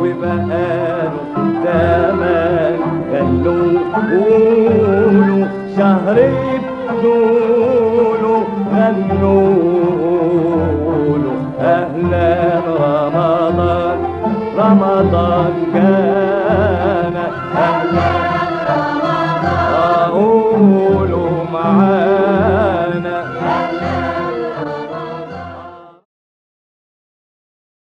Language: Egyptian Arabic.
وبقاله زمان غنوا قولوا شهر بدوله غنوا له أهلا رمضان رمضان جاء